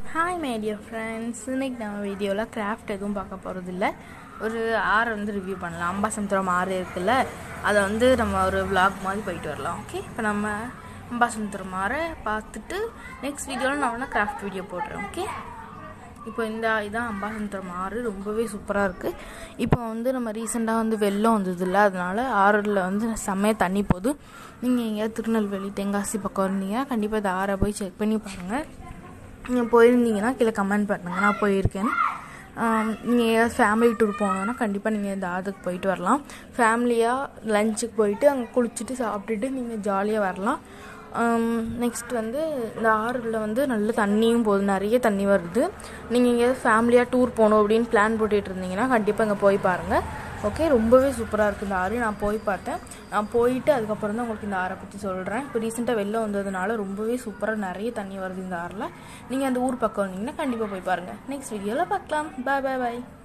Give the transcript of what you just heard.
hi my dear friends இன்னைக்கு நம்ம வீடியோவில் கிராஃப்ட் எதுவும் பார்க்க போகிறது இல்லை ஒரு ஆறு வந்து ரிவ்யூ பண்ணலாம் அம்பாசமுத்திரம் ஆறு இருக்குல்ல அதை வந்து நம்ம ஒரு vlog மாதிரி போயிட்டு வரலாம் ஓகே இப்போ நம்ம அம்பாசமுத்திரம் ஆறை பார்த்துட்டு நெக்ஸ்ட் வீடியோவில் நான் வேணால் கிராஃப்ட் வீடியோ போடுறேன் ஓகே இப்போ இந்த இதான் அம்பாசமுத்திரம் ஆறு ரொம்பவே சூப்பராக இருக்குது இப்போ வந்து நம்ம ரீசெண்டாக வந்து வெள்ளம் வந்ததில்ல அதனால ஆறில் வந்து செம்மையாக தண்ணி போகுது நீங்கள் எங்கேயாவது திருநெல்வேலி தென்காசி பக்கம் இருந்தீங்க கண்டிப்பாக இந்த ஆறை போய் செக் பண்ணி பாருங்கள் நீங்கள் போயிருந்தீங்கன்னா கீழே கமெண்ட் பண்ணுங்கள் நான் போயிருக்கேன் நீங்கள் ஏதாவது ஃபேமிலி டூர் போனோன்னா கண்டிப்பாக நீங்கள் இந்த ஆறுக்கு போயிட்டு வரலாம் ஃபேமிலியாக லஞ்சுக்கு போயிட்டு அங்கே குளிச்சுட்டு சாப்பிட்டுட்டு நீங்கள் ஜாலியாக வரலாம் நெக்ஸ்ட் வந்து இந்த ஆறுல வந்து நல்ல தண்ணியும் போகுது நிறைய தண்ணி வருது நீங்கள் எங்கேயாவது ஃபேமிலியாக டூர் போகணும் அப்படின்னு பிளான் போட்டுட்டு இருந்தீங்கன்னா கண்டிப்பாக இங்கே போய் பாருங்கள் ஓகே ரொம்பவே சூப்பராக இருக்குது இந்த ஆறு நான் போய் பார்த்தேன் நான் போயிட்டு அதுக்கப்புறம் தான் உங்களுக்கு இந்த ஆறை பற்றி சொல்கிறேன் இப்போ ரீசெண்டாக வெளில வந்ததுனால ரொம்பவே சூப்பராக நிறைய தண்ணி வருது இந்த ஆறில் நீங்கள் அந்த ஊர் பக்கம் வந்தீங்கன்னா கண்டிப்பாக போய் பாருங்கள் நெக்ஸ்ட் வீடியோவில் பார்க்கலாம் பாய் பாய் பாய்